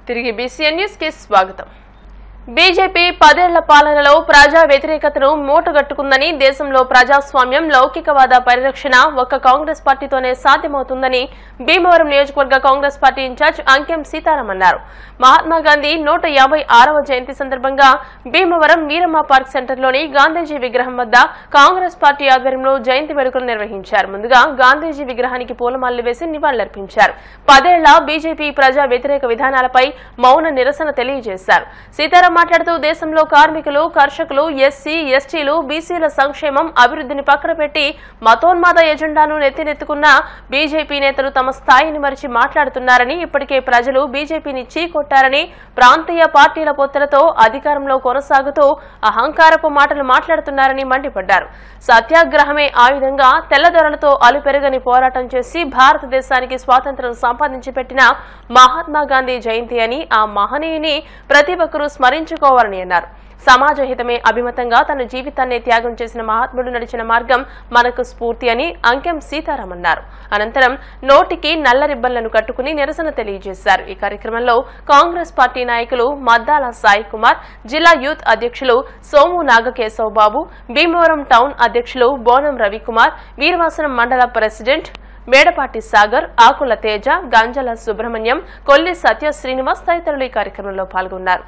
తిరిగి BCN news కి స్వాగతం బీజేపీ పదేళ్ల పాలనలో ప్రజా వ్యతిరేకతను మూటగట్టుకుందని దేశంలో ప్రజాస్వామ్యం లౌకికవాద పరిరక్షణ ఒక్క కాంగ్రెస్ పార్టీతోనే సాధ్యమవుతుందని భీమవరం నియోజకవర్గ Congress party incharge Ankem Sitaram అన్నారు మహాత్మా గాంధీ నూట యాభై ఆరవ జయంతి సందర్భంగా భీమవరం వీరమ్మ పార్క్ సెంటర్లోని గాంధీజీ విగ్రహం వద్ద కాంగ్రెస్ పార్టీ ఆధ్వర్యంలో జయంతి వేడుకలు నిర్వహించారు ముందుగా గాంధీజీ విగ్రహానికి పూలమాలలు వేసి నివాళులర్పించారు పదేళ్ల బీజేపీ ప్రజా వ్యతిరేక విధానాలపై మౌన నిరసన తెలియజేశారు సీతారాం మాట్లాడుతూ దేశంలో కార్మికులు కర్షకులు ఎస్సీ ఎస్టీలు బీసీల సంక్షేమం అభివృద్ధిని పక్కన పెట్టి మతోన్మాద ఎజెండాను నెత్తినెత్తుకున్న బీజేపీ నేతలు తమ స్థాయిని మరిచి మాట్లాడుతున్నారని ఇప్పటికే ప్రజలు బీజేపీని చీకొట్టారని ప్రాంతీయ పార్టీల పొత్తులతో అధికారంలో కొనసాగుతూ అహంకారపు మాటలు మాట్లాడుతున్నారని మండిపడ్డారు సత్యాగ్రహమే ఆయుధంగా తెల్లదొరలతో అలుపెరగని పోరాటం చేసి భారతదేశానికి స్వాతంత్ర్యం సంపాదించి పెట్టిన మహాత్మా గాంధీ జయంతి అని ఆ మహనీయుని ప్రతి ఒక్కరూ స్మరించుకోవాలని అన్నారు సమాజ హితమే అభిమతంగా తన జీవితాన్ని త్యాగం చేసిన మహాత్ముడు నడిచిన మార్గం మనకు స్ఫూర్తి అని అంకెం సీతారాం అన్నారు అనంతరం నోటికి నల్ల రిబ్బన్లను కట్టుకుని నిరసన తెలియజేశారు ఈ కార్యక్రమంలో కాంగ్రెస్ పార్టీ నాయకులు మద్దాల సాయి కుమార్ జిల్లా యూత్ అధ్యక్షులు సోము నాగకేశవ్ బాబు భీమవరం టౌన్ అధ్యక్షులు బోనం రవికుమార్ వీరవాసనం మండల ప్రెసిడెంట్ మేడపాటి సాగర్ ఆకుల తేజ గంజల సుబ్రహ్మణ్యం కొల్లి సత్య శ్రీనివాస్ తదితరులు ఈ కార్యక్రమంలో పాల్గొన్నారు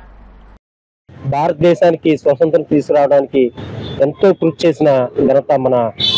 భారతదేశానికి స్వతంత్రం తీసుకురావడానికి ఎంతో కృషి చేసిన ఘనత మన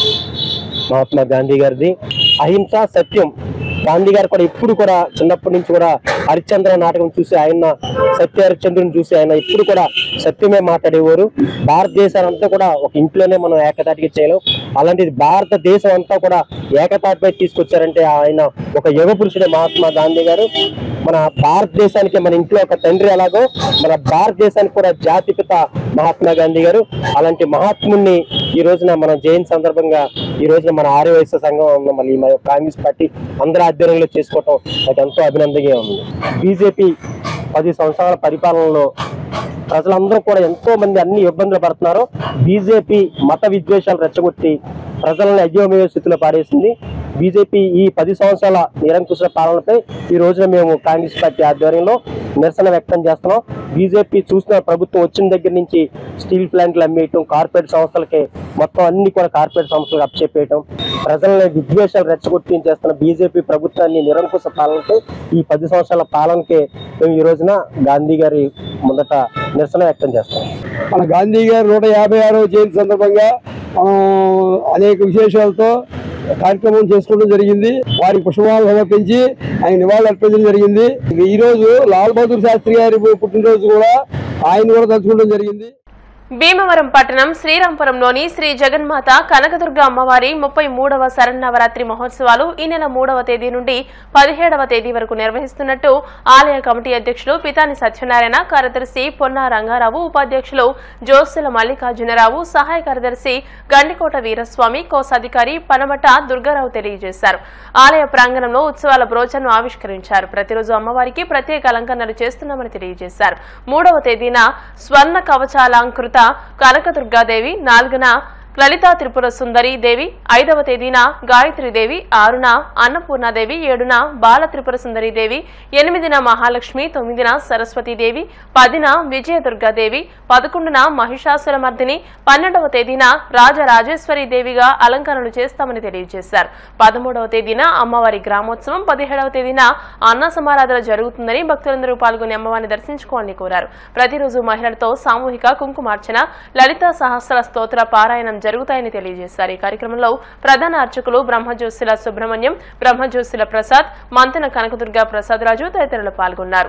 మహాత్మా గాంధీ గారిది అహింస సత్యం గాంధీ గారు కూడా ఇప్పుడు కూడా చిన్నప్పటి నుంచి కూడా హరిశ్చంద్ర నాటకం చూసి ఆయన సత్య హరిశ్చంద్రుని చూసి ఆయన ఇప్పుడు కూడా సత్యమే మాట్లాడేవారు భారతదేశాన్ని అంతా కూడా ఒక ఇంట్లోనే మనం ఏకతాటికి చేయలేం అలాంటిది భారతదేశం అంతా కూడా ఏకతాటిపై తీసుకొచ్చారంటే ఆయన ఒక యుగ పురుషుడే మహాత్మా గాంధీ గారు మన భారతదేశానికి మన ఇంట్లో ఒక తండ్రి ఎలాగో మన భారతదేశానికి కూడా జాతిపిత మహాత్మా గాంధీ గారు అలాంటి మహాత్ముని ఈ రోజున మన జయంతి సందర్భంగా ఈ రోజున మన ఆర్య వయస్సు సంఘం ఉన్న మళ్ళీ మన కాంగ్రెస్ పార్టీ అందరి ఆధ్వర్యంలో చేసుకోవటం నాకు ఎంతో అభినందనగా ఉంది బీజేపీ పది సంవత్సరాల పరిపాలనలో ప్రజలందరూ కూడా ఎంతో మంది అన్ని ఇబ్బందులు పడుతున్నారు బీజేపీ మత విద్వేషాలు రెచ్చగొట్టి ప్రజలను అయోమయ స్థితిలో పాడేసింది బీజేపీ ఈ పది సంవత్సరాల నిరంకుశ పాలనపై ఈ రోజున మేము కాంగ్రెస్ పార్టీ ఆధ్వర్యంలో నిరసన వ్యక్తం చేస్తున్నాం బీజేపీ చూసిన ప్రభుత్వం వచ్చిన దగ్గర నుంచి స్టీల్ ప్లాంట్లు అమ్మేయటం కార్పొరేట్ సంస్థలకి మొత్తం అన్ని కూడా కార్పొరేట్ సంస్థలకు అప్పచెప్పేయటం ప్రజలని విద్వేషాలు రెచ్చగొట్టి చేస్తున్న బీజేపీ ప్రభుత్వాన్ని నిరంకుశ పాలనపై ఈ పది సంవత్సరాల పాలనకే మేము ఈ రోజున గాంధీ గారి ముందట నిరసన వ్యక్తం చేస్తాం మన గాంధీ గారు నూట యాభై ఆరవ జయంతి సందర్భంగా మనం అనేక విశేషాలతో కార్యక్రమం చేసుకోవడం జరిగింది వారికి పుష్పమాలు సమర్పించి ఆయన నివాళులు అర్పించడం జరిగింది ఈ రోజు లాల్ బహదూర్ శాస్త్రి గారి పుట్టినరోజు కూడా ఆయన కూడా తలుచుకోవడం జరిగింది భీమవరం పట్టణం శ్రీరాంపురంలోని శ్రీ జగన్మాత కనకదుర్గ అమ్మవారి ముప్పై మూడవ శరన్నవరాత్రి మహోత్సవాలు ఈ నెల మూడవ తేదీ నుండి పదిహేడవ తేదీ వరకు నిర్వహిస్తున్నట్టు ఆలయ కమిటీ అధ్యక్షులు పితాని సత్యనారాయణ కార్యదర్శి పొన్నా రంగారావు ఉపాధ్యక్షులు జోసుల మల్లికార్జునరావు సహాయ కార్యదర్శి గండికోట వీరస్వామి కోశాధికారి పనమట దుర్గారావు తెలియజేశారు ఆలయ ప్రాంగణంలో ఉత్సవాల బ్రోచర్ను ఆవిష్కరించారు ప్రతిరోజు అమ్మవారికి ప్రత్యేక అలంకరణలు చేస్తున్నామని తెలియజేశారు మూడవ తేదీన స్వర్ణ కవచాలంకృత కనకదుర్గాదేవి నాలుగున లలితా త్రిపుర సుందరి దేవి ఐదవ తేదీన గాయత్రీదేవి ఆరున అన్నపూర్ణాదేవి ఏడున బాల త్రిపుర సుందరి దేవి ఎనిమిదిన మహాలక్ష్మి తొమ్మిదిన సరస్వతీదేవి పదిన విజయదుర్గాదేవి పదకొండున మహిషాసురమర్దిని పన్నెండవ తేదీన రాజరాజేశ్వరి దేవిగా అలంకరణలు చేస్తామని తెలియజేశారు పదమూడవ తేదీన అమ్మవారి గ్రామోత్సవం పదిహేడవ తేదీన అన్న సమారాధన జరుగుతుందని భక్తులందరూ పాల్గొని అమ్మవారిని దర్శించుకోవాలని కోరారు ప్రతిరోజు మహిళలతో సామూహిక కుంకుమార్చన లలిత సహస్ర స్తోత్ర పారాయణం జరుగుతాయని తెలియజేశారు ఈ కార్యక్రమంలో ప్రధాన అర్చకులు బ్రహ్మజ్యోతిల సుబ్రహ్మణ్యం బ్రహ్మజ్యోతిల ప్రసాద్ మంతెన కనకదుర్గ ప్రసాద్ రాజు తదితరులు పాల్గొన్నారు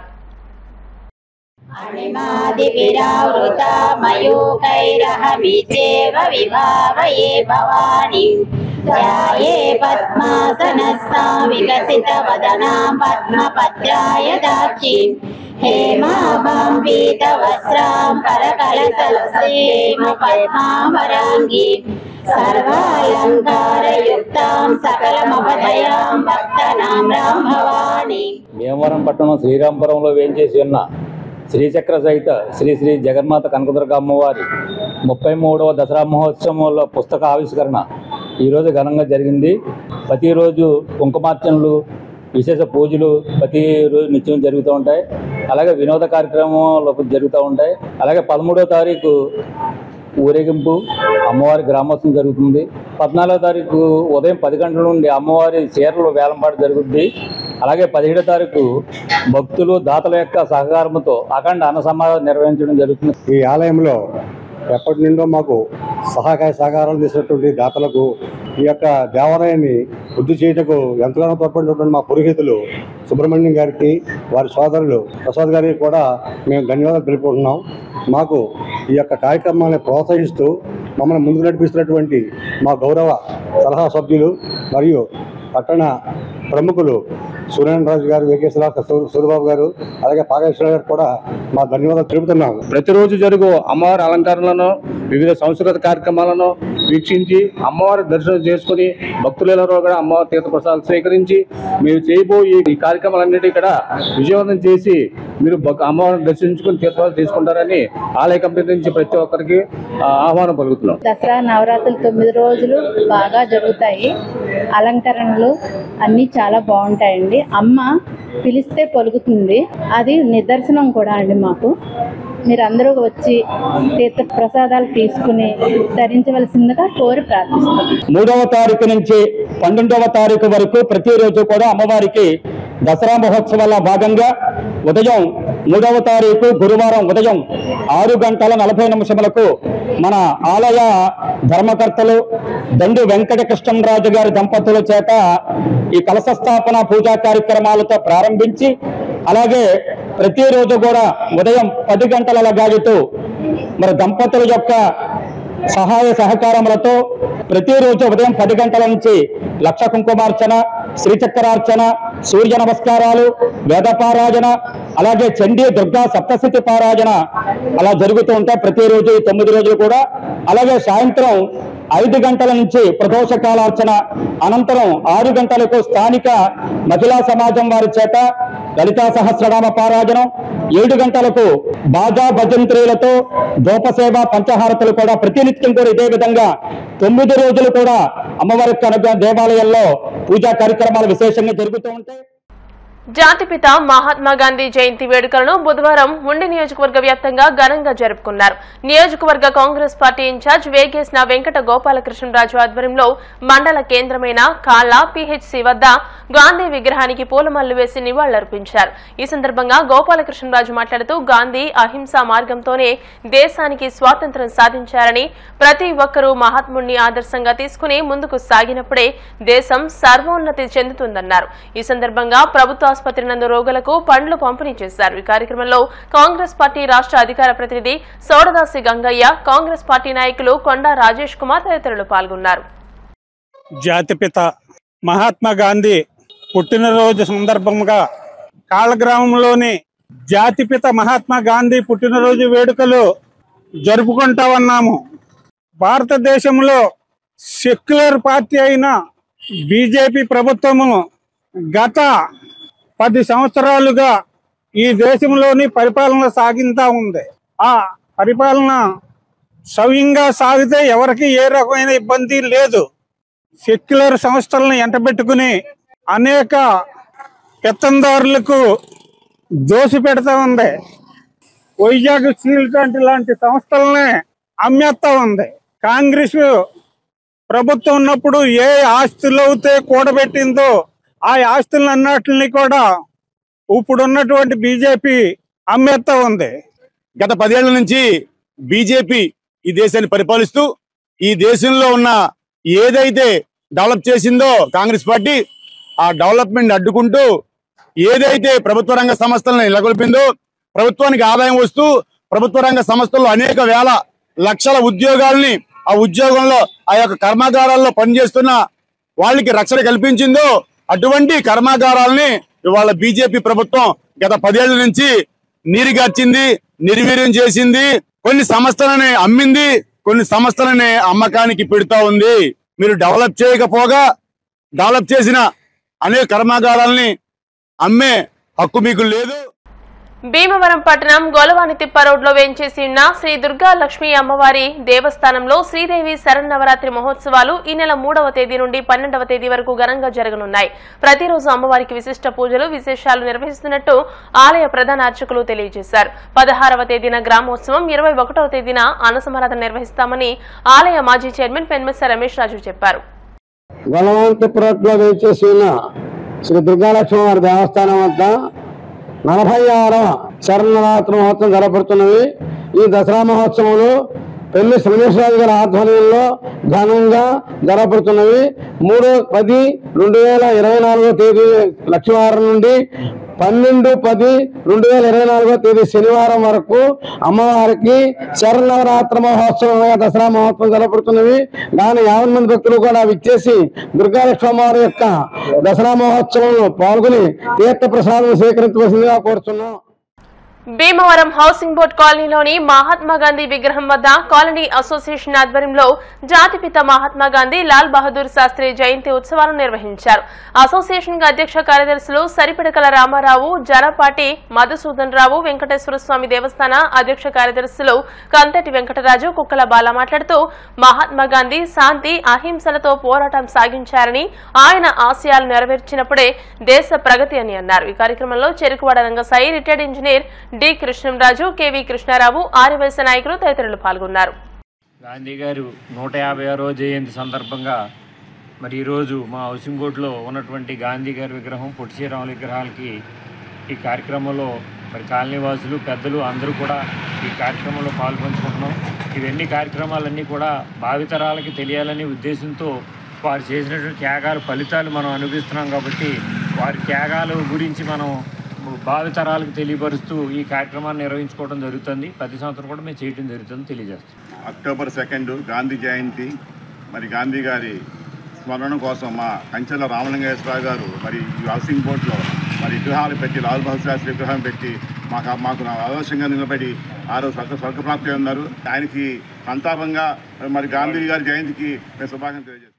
అణిమాదివిరావృత మయూకైరహమిచేవ విభావయే భవాని ధ్యాయే పద్మాసనస్థాం వికసిత వదనాం పద్మపత్రాయ దాక్షిం హేమాభాం పీతవస్త్రాం కరకలసలసేమ పద్మావరాంగి సర్వాలంకారయుక్తాం సకలమపదయాం భక్తనాం రాం భవాని భీమవరం పట్టణం శ్రీరాంపురంలో వేంచేసి ఉన్న శ్రీచక్ర సహిత శ్రీ శ్రీ జగన్మాత కనకదుర్గ అమ్మవారి ముప్పై మూడవ దసరా మహోత్సవంలో పుస్తక ఆవిష్కరణ ఈరోజు ఘనంగా జరిగింది ప్రతిరోజు కుంకుమార్చనలు విశేష పూజలు ప్రతిరోజు నిత్యం జరుగుతూ ఉంటాయి అలాగే వినోద కార్యక్రమాలు జరుగుతూ ఉంటాయి అలాగే పదమూడో తారీఖు ఊరేగింపు అమ్మవారి గ్రామోత్సవం జరుగుతుంది పద్నాలుగో తారీఖు ఉదయం పది గంటల నుండి అమ్మవారి చీరలు వేలంపాటు జరుగుతుంది అలాగే పదిహేడో తారీఖు భక్తులు దాతల యొక్క సహకారంతో అఖండ అన్న సమాధానం నిర్వహించడం జరుగుతుంది ఈ ఆలయంలో ఎప్పటి నుండో మాకు సహాయ సహకారాలు చేసినటువంటి దాతలకు ఈ యొక్క దేవాలయాన్ని వృద్ధి చేయటకు ఎంతగానో తోడ్పడినటువంటి మా పురోహితులు సుబ్రహ్మణ్యం గారికి వారి సోదరులు ప్రసాద్ గారికి కూడా మేము ధన్యవాదాలు తెలుపుకుంటున్నాం మాకు ఈ యొక్క కార్యక్రమాన్ని ప్రోత్సహిస్తూ మమ్మల్ని ముందుకు నడిపిస్తున్నటువంటి మా గౌరవ సలహా సభ్యులు మరియు పట్టణ ప్రముఖులు సూర్యనారాయణ గారు వెంకటేశ్వర సూర్యబాబు గారు అలాగే పాగేశ్వర గారు కూడా మా ధన్యవాదాలు తెలుపుతున్నాము ప్రతిరోజు జరుగు అమ్మవారి అలంకరణలను వివిధ సంస్కృత కార్యక్రమాలను వీక్షించి అమ్మవారి దర్శనం చేసుకుని భక్తులలో కూడా అమ్మవారి తీర్థప్రసాదాలు స్వీకరించి మీరు చేయబోయే ఈ కార్యక్రమాలన్నిటి ఇక్కడ విజయవంతం చేసి మీరు భక్- అమ్మవారిని దర్శించుకుని తీర్థప్రసాదాలు తీసుకుంటారని ఆలయ కమిటీ నుంచి ప్రతి ఒక్కరికి ఆ, ఆహ్వానం పలుకుతున్నాం దసరా నవరాత్రులు తొమ్మిది రోజులు బాగా జరుగుతాయి అలంకరణలు అన్నీ చాలా బాగుంటాయండి అమ్మ పిలిస్తే పలుకుతుంది అది నిదర్శనం కూడా అండి మాకు మీరందరూ వచ్చి తీర్థ ప్రసాదాలు తీసుకుని ధరించవలసిందిగా కోరి ప్రార్థిస్తున్నాం మూడవ తారీఖు నుంచి పన్నెండవ తారీఖు వరకు ప్రతిరోజు కూడా అమ్మవారికి దసరా మహోత్సవాల భాగంగా ఉదయం మూడవ తారీఖు గురువారం ఉదయం ఆరు గంటల నలభై నిమిషములకు మన ఆలయ ధర్మకర్తలు దండు వెంకట కృష్ణరాజు గారి దంపతుల చేత ఈ కలశ స్థాపన పూజా కార్యక్రమాలతో ప్రారంభించి అలాగే ప్రతిరోజు కూడా ఉదయం పది గంటల గాజుతూ మరి దంపతుల యొక్క సహాయ సహకారములతో ప్రతిరోజు ఉదయం పది గంటల నుంచి లక్ష కుంకుమార్చన శ్రీచక్రార్చన సూర్య నమస్కారాలు వేదపారాయణ అలాగే చండీ దుర్గా సప్తశతి పారాయణ అలా జరుగుతూ ఉంటాయి ప్రతిరోజు ఈ తొమ్మిది రోజులు కూడా అలాగే సాయంత్రం ఐదు గంటల నుంచి ప్రదోష కాలార్చన అనంతరం ఆరు గంటలకు స్థానిక మహిళా సమాజం వారి చేత లలితా సహస్రనామ పారాయణం ఏడు గంటలకు బాజా భజంత్రీలతో దోపసేవ పంచహారతులు కూడా ప్రతినిత్యం కూడా ఇదే విధంగా తొమ్మిది రోజులు కూడా అమ్మవారి యొక్క అనుగ్రహ దేవాలయంలో పూజా కార్యక్రమాలు విశేషంగా జరుగుతూ ఉంటాయి జాతిపిత మహాత్మా గాంధీ జయంతి వేడుకలను బుధవారం ఉండి నియోజకవర్గ వ్యాప్తంగా ఘనంగా జరుపుకున్నారు నియోజకవర్గ Congress party incharge Vegesina Venkata Gopalakrishnaraju ఆధ్వర్యంలో మండల కేంద్రమైన కాళ్ళ పిహెచ్సి వద్ద గాంధీ విగ్రహానికి పూలమాలలు వేసి నివాళులర్పించారు ఈ సందర్భంగా గోపాలకృష్ణరాజు మాట్లాడుతూ గాంధీ అహింసా మార్గంతోనే దేశానికి స్వాతంత్ర్యం సాధించారని ప్రతి ఒక్కరూ మహాత్ముడిని ఆదర్శంగా తీసుకుని ముందుకు సాగినప్పుడే దేశం సర్వోన్నతి చెందుతుందన్నారు ఈ సందర్భంగా ప్రభుత్వ ఆసుపత్రి నందు రోగులకు పండ్లు పంపిణీ చేశారు ఈ కార్యక్రమంలో కాంగ్రెస్ పార్టీ రాష్ట్ర అధికార ప్రతినిధి సోడదాసి గంగయ్య కాంగ్రెస్ పార్టీ నాయకులు కొండా రాజేష్ కుమార్ తదితరులు పాల్గొన్నారు జాతిపిత మహాత్మా గాంధీ పుట్టినరోజు సందర్భంగా కాళగ్రామంలోని జాతిపిత మహాత్మా గాంధీ పుట్టినరోజు వేడుకలు జరుపుకుంటా ఉన్నాము భారతదేశంలో సెక్యులర్ పార్టీ అయిన బీజేపీ ప్రభుత్వము గత పది సంవత్సరాలుగా ఈ దేశంలోని పరిపాలన సాగింతా ఉంది ఆ పరిపాలన సవ్యంగా సాగితే ఎవరికి ఏ రకమైన ఇబ్బంది లేదు సెక్యులర్ సంస్థలను ఎంటబెట్టుకుని అనేక పెత్తందారులకు దోసి పెడతా ఉంది వైజాగ్ స్టీల్ ప్లాంట్ లాంటి సంస్థలనే అమ్మేస్తా ఉంది కాంగ్రెస్ ప్రభుత్వం ఉన్నప్పుడు ఏ ఆస్తులు అయితే కూడబెట్టిందో ఆ ఆస్తులను అన్నిటిని కూడా ఇప్పుడున్నటువంటి బీజేపీ అమ్మేస్తా ఉంది గత పదేళ్ల నుంచి బీజేపీ ఈ దేశాన్ని పరిపాలిస్తూ ఈ దేశంలో ఉన్న ఏదైతే డెవలప్ చేసిందో కాంగ్రెస్ పార్టీ ఆ డెవలప్మెంట్ అడ్డుకుంటూ ఏదైతే ప్రభుత్వ రంగ సంస్థలను నెలకొల్పిందో ప్రభుత్వానికి ఆదాయం వస్తూ ప్రభుత్వ రంగ సంస్థల్లో అనేక వేల లక్షల ఉద్యోగాల్ని ఆ ఉద్యోగంలో ఆ యొక్క కర్మాగారాల్లో పనిచేస్తున్న వాళ్ళకి రక్షణ కల్పించిందో అటువంటి కర్మాగారాల్ని ఇవాళ బీజేపీ ప్రభుత్వం గత పదేళ్ల నుంచి నీరుగార్చింది నిర్వీర్యం చేసింది కొన్ని సంస్థలని అమ్మింది కొన్ని సంస్థలని అమ్మకానికి పెడుతా ఉంది మీరు డెవలప్ చేయకపోగా డెవలప్ చేసిన అనేక కర్మాగారాల్ని అమ్మే హక్కు మీకు లేదు భీమవరం పట్టణం గొలవాని తిప్ప రోడ్లో వేంచేసి ఉన్న శ్రీ దుర్గా లక్ష్మీ అమ్మవారి దేవస్థానంలో శ్రీదేవి శరన్నవరాత్రి మహోత్సవాలు ఈ నెల మూడవ తేదీ నుండి పన్నెండవ తేదీ వరకు ఘనంగా జరగనున్నాయి ప్రతిరోజు అమ్మవారికి విశిష్ట పూజలు విశేషాలు నిర్వహిస్తున్నట్టు ఆలయ ప్రధాన అర్చకులు తెలియజేశారు పదహారవ తేదీన గ్రామోత్సవం ఇరవై ఒకటవ తేదీన అన్నసమారాధన నిర్వహిస్తామని ఆలయ మాజీ చైర్మన్ పెన్మెస్స రమేష్ రాజు చెప్పారు గొలవంతిపురట్లో వేచేసి ఉన్న శ్రీ దుర్గాలక్ష్మి వారి దేవస్థానం వద్ద నలభై ఆరవ శరణరాత్రి మహోత్సవం జరపడుతున్నవి ఈ దసరా మహోత్సవంలో పెళ్లి శ్రీనివాసరాజు గారి ఆధ్వర్యంలో ఘనంగా జరపడుతున్నవి మూడో పది రెండు వేల ఇరవై నాలుగో తేదీ లక్ష్మీవారం నుండి పన్నెండు పది రెండు వేల ఇరవై నాలుగో తేదీ శనివారం వరకు అమ్మవారికి శరణవరాత్రి మహోత్సవం దసరా మహోత్సవం జరపడుతున్నవి దాని యాభై మంది భక్తులు కూడా విచ్చేసి దుర్గాలక్ష్మి అమ్మవారి యొక్క దసరా మహోత్సవంలో పాల్గొని తీర్థ ప్రసాదం స్వీకరించవలసిందిగా కోరుతున్నాం భీమవరం హౌసింగ్ బోర్డ్ కాలనీలోని మహాత్మా గాంధీ విగ్రహం వద్ద కాలనీ అసోసియేషన్ ఆధ్వర్యంలో జాతిపిత మహాత్మా గాంధీ లాల్ బహదూర్ శాస్త్రి జయంతి ఉత్సవాలను నిర్వహించారు అసోసియేషన్ అధ్యక్ష కార్యదర్శులు సరిపిడకల రామారావు జరపాటి మధుసూదన్ రావు వెంకటేశ్వర స్వామి దేవస్థాన అధ్యక్ష కార్యదర్శులు కంతటి వెంకటరాజు కుక్కల బాల మాట్లాడుతూ మహాత్మా గాంధీ శాంతి అహింసలతో పోరాటం సాగించారని ఆయన ఆశయాలు నెరవేర్చినప్పుడే దేశ ప్రగతి అని అన్నారు ఈ కార్యక్రమంలో Cherukuvada Rangasai retired engineer D Krishnamraju KV Krishnarao ఆర్యవైశ్య నాయకులు తదితరులు పాల్గొన్నారు గాంధీ గారు నూట యాభై ఆరో జయంతి సందర్భంగా మరి ఈరోజు మా హౌసింగ్ బోర్డులో ఉన్నటువంటి గాంధీ గారి విగ్రహం పొట్టి శ్రీరాముల విగ్రహాలకి ఈ కార్యక్రమంలో మరి కాలనీ వాసులు పెద్దలు అందరూ కూడా ఈ కార్యక్రమంలో పాల్పంచుకుంటున్నాం ఇవన్నీ కార్యక్రమాలన్నీ కూడా భావితరాలకి తెలియాలనే ఉద్దేశంతో వారు చేసినటువంటి త్యాగాల ఫలితాలు మనం అనుభవిస్తున్నాం కాబట్టి వారి త్యాగాల గురించి మనం భావితరాలకు తెలియపరుస్తూ ఈ కార్యక్రమాన్ని నిర్వహించుకోవడం జరుగుతుంది ప్రతి సంవత్సరం కూడా మేము చేయడం జరుగుతుంది తెలియజేస్తాం అక్టోబర్ సెకండ్ గాంధీ జయంతి మరి గాంధీ గారి స్మరణ కోసం మా కంచెల రామలింగేశ్వరరావు గారు మరి ఈ హౌసింగ్ బోర్డులో మరి విగ్రహాలు పెట్టి లాల్ బహదూర్ శాస్త్రి విగ్రహం పెట్టి మాకు మాకు నా ఆదర్శంగా నిలబడి ఆ రోజు స్వర్గ స్వర్గప్రాప్తి ఉన్నారు ఆయనకి సంతాపంగా మరి గాంధీ గారి జయంతికి మేము శుభాకాంక్షలు తెలియజేస్తాం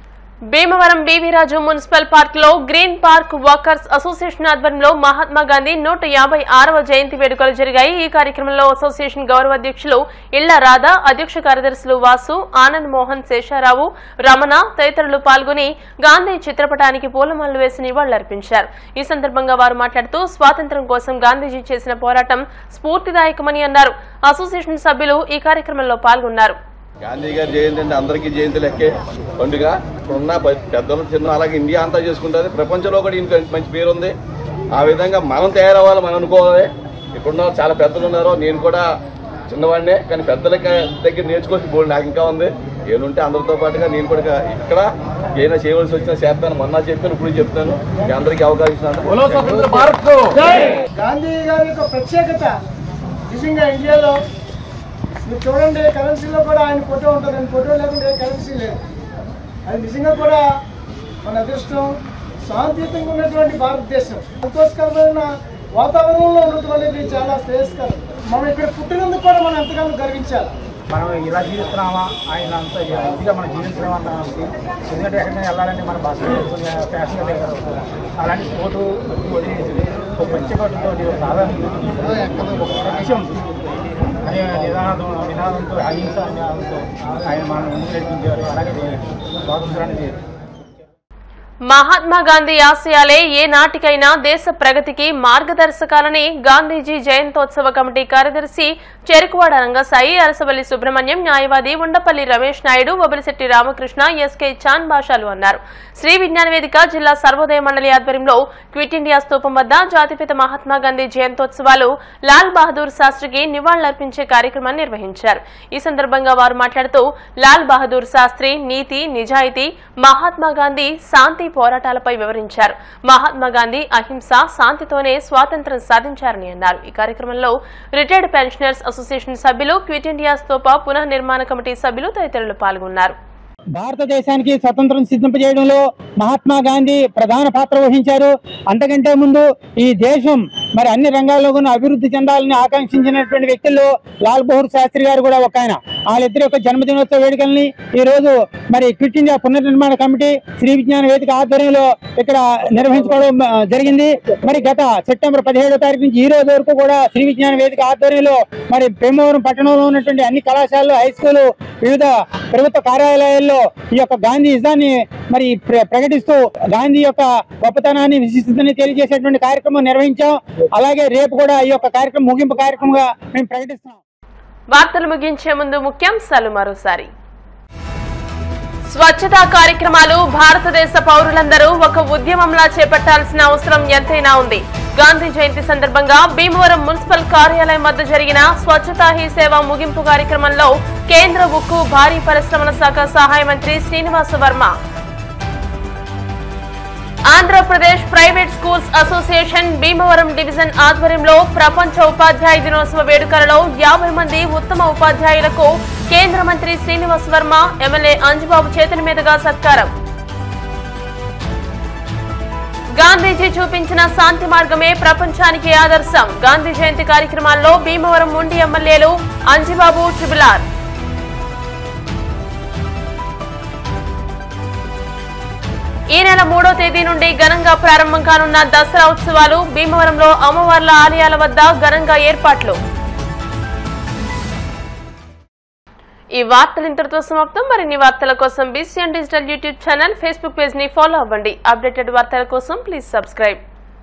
భీమవరం బీవీరాజు మున్సిపల్ పార్క్ లో గ్రీన్ పార్క్ వాకర్స్ అసోసియేషన్ ఆధ్వర్యంలో మహాత్మా గాంధీ నూట యాభై ఆరవ జయంతి వేడుకలు జరిగాయి ఈ కార్యక్రమంలో అసోసియేషన్ గౌరవ అధ్యక్షులు ఇళ్ల రాధా అధ్యక్ష కార్యదర్శులు వాసు ఆనంద్ మోహన్ శేషారావు రమణ తదితరులు పాల్గొని గాంధీ చిత్రపటానికి పూలమాలలు వేసి నివాళులర్పించారు ఈ సందర్భంగా వారు మాట్లాడుతూ స్వాతంత్ర్యం కోసం గాంధీజీ చేసిన పోరాటం స్ఫూర్తిదాయకమని అన్నారు అసోసియేషన్ సభ్యులు ఈ కార్యక్రమంలో పాల్గొన్నారు గాంధీ గారి జయంతి అంటే అందరికీ జయంతి లెక్కే పండుగ ఇప్పుడున్న పె- పెద్దలు చిన్న అలాగే ఇండియా అంతా చేసుకుంటుంది ప్రపంచంలో కూడా ఈయనకి మంచి పేరు ఉంది ఆ విధంగా మనం తయారవ్వాలి మనం అనుకోవాలి ఇప్పుడున్న చాలా పెద్దలు ఉన్నారు నేను కూడా చిన్నవాడినే కానీ పెద్దల దగ్గర నేర్చుకోవచ్చు బోర్డు నాకు ఇంకా ఉంది ఏనుంటే అందరితో పాటుగా నేను కూడా ఇక్కడ ఏదైనా చేయవలసి వచ్చినా చేస్తాను మొన్న చెప్పాను ఇప్పుడు చెప్తాను మీ అందరికీ అవకాశం ఇస్తాను గాంధీ గారి యొక్క ప్రత్యేకత నిజంగా ఇండియాలో మీరు చూడండి కరెన్సీలో కూడా ఆయన ఫోటో ఉంటుంది ఆయన ఫోటో లేకుంటే కరెన్సీ లేదు అది నిజంగా కూడా మన అదృష్టం శాంతియుతంగా ఉన్నటువంటి భారతదేశం సంతోషకరమైన వాతావరణంలో ఉన్నటువంటిది చాలా శ్రేయస్కరం మనం ఇక్కడ పుట్టినందుకు కూడా మనం ఎంతగానో గర్వించాలి మనం ఇలా జీవిస్తున్నామా ఆయన అంత ఇదిగా మనం జీవిస్తున్నామా ఎందుకంటే ఎక్కడికైనా వెళ్ళాలంటే మన బస్సు వేసుకుని ఫ్యాషన్ లేదు అలాంటి కోటు వదిలేసి ఒక మంచి కోటుతో ఒక సాధారణ ఒక లక్ష్యం అనే నిదానం నినాదంతో అహింస నినాదంతో ఆయన మనం ముందు నడిపించారు అలాగే స్వాతంత్రాన్ని మహాత్మా గాంధీ ఆశయాలే ఏ నాటికైనా దేశ ప్రగతికి మార్గదర్శకాలని గాంధీజీ జయంతోత్సవ కమిటీ కార్యదర్శి చెరుకువాడ రంగసాయి అరసవల్లి సుబ్రహ్మణ్యం న్యాయవాది ఉండపల్లి రమేష్ నాయుడు వబిలిశెట్టి రామకృష్ణ ఎస్కే చాన్ భాషాలు అన్నారు శ్రీ విజ్ఞాన వేదిక జిల్లా సర్వోదయ మండలి ఆధ్వర్యంలో క్విట్ ఇండియా స్తూపం వద్ద జాతిపిత మహాత్మా గాంధీ జయంతోత్సవాలు లాల్ బహదూర్ శాస్త్రికి నివాళులర్పించే కార్యక్రమాన్ని నిర్వహించారు ఈ సందర్భంగా వారు మాట్లాడుతూ లాల్ బహదూర్ శాస్త్రి నీతి నిజాయితీ మహాత్మా గాంధీ శాంతి పోరాటాలపై వివరించారు మహాత్మా గాంధీ అహింస శాంతితోనే స్వాతంత్ర్యం సాధించారని అన్నారు ఈ కార్యక్రమంలో రిటైర్డ్ పెన్షనర్స్ అసోసియేషన్ సభ్యులు క్విట్ ఇండియా స్తూప పునః నిర్మాణ కమిటీ సభ్యులు తదితరులు పాల్గొన్నారు భారతదేశానికి స్వతంత్రం సిద్ధింపజేయడంలో మహాత్మా గాంధీ ప్రధాన పాత్ర వహించారు అంతకంటే ముందు ఈ దేశం మరి అన్ని రంగాల్లో కూడా అభివృద్ధి చెందాలని ఆకాంక్షించినటువంటి వ్యక్తుల్లో లాల్ బహదూర్ శాస్త్రి గారు కూడా ఒక ఆయన వాళ్ళిద్దరి యొక్క జన్మదినోత్సవ వేడుకల్ని ఈ రోజు మరి క్విట్ ఇండియా పునర్నిర్మాణ కమిటీ శ్రీ విజ్ఞాన వేదిక ఆధ్వర్యంలో ఇక్కడ నిర్వహించుకోవడం ఆ, జరిగింది మరి గత సెప్టెంబర్ పదిహేడో తారీఖు నుంచి ఈ రోజు వరకు కూడా శ్రీ విజ్ఞాన వేదిక ఆధ్వర్యంలో మరి భీమవరం పట్టణంలో ఉన్నటువంటి అన్ని కళాశాలలు హై స్కూల్ వివిధ ప్రభుత్వ కార్యాలయాల్లో ఈ యొక్క గాంధీ ఇజాన్ని మరి ప్ర- ప్రకటిస్తూ గాంధీ యొక్క గొప్పతనాన్ని విశిష్టతని తెలియజేసేటువంటి కార్యక్రమం నిర్వహించాం అలాగే రేపు కూడా ఈ యొక్క కార్యక్రమం ముగింపు కార్యక్రమంగా మేము ప్రకటిస్తున్నాం వార్తలు ముగించే ముందు ముఖ్యాంశాలు మరోసారి స్వచ్ఛతా కార్యక్రమాలు భారతదేశ పౌరులందరూ ఒక ఉద్యమంలా చేపట్టాల్సిన అవసరం ఎంతైనా ఉంది గాంధీ జయంతి సందర్భంగా భీమవరం మున్సిపల్ కార్యాలయం వద్ద జరిగిన స్వచ్ఛతా హీ సేవ ముగింపు కార్యక్రమంలో కేంద్ర ఉక్కు భారీ పరిశ్రమల శాఖ సహాయ మంత్రి Srinivasa Varma Andhra Pradesh private schools association Bhimavaram division ఆధ్వర్యంలో ప్రపంచ ఉపాధ్యాయ దినోత్సవ వేడుకలలో యాభై మంది ఉత్తమ ఉపాధ్యాయులకు కేంద్ర మంత్రి శ్రీనివాస్ వర్మ ఎమ్మెల్యే అంజుబాబు చేతుల మీదుగా సత్కారం గాంధీజీ చూపించిన శాంతి మార్గమే ప్రపంచానికి ఆదర్శం గాంధీ జయంతి కార్యక్రమాల్లో భీమవరం ఉండి ఎమ్మెల్యేలు అంజిబాబు ట్రిబులార్ ఈ నెల మూడో తేదీ నుండి ఘనంగా ప్రారంభం కానున్న దసరా ఉత్సవాలు భీమవరంలో అమ్మవార్ల ఆలయాల వద్ద ఘనంగా ఏర్పాట్లు ఈ వార్తలు ఇంతటితో సమాప్తం మరిన్ని వార్తల కోసం BCN digital YouTube channel Facebook page ని ఫాలో అవ్వండి అప్డేటెడ్ వార్తల కోసం ప్లీజ్ సబ్స్క్రైబ్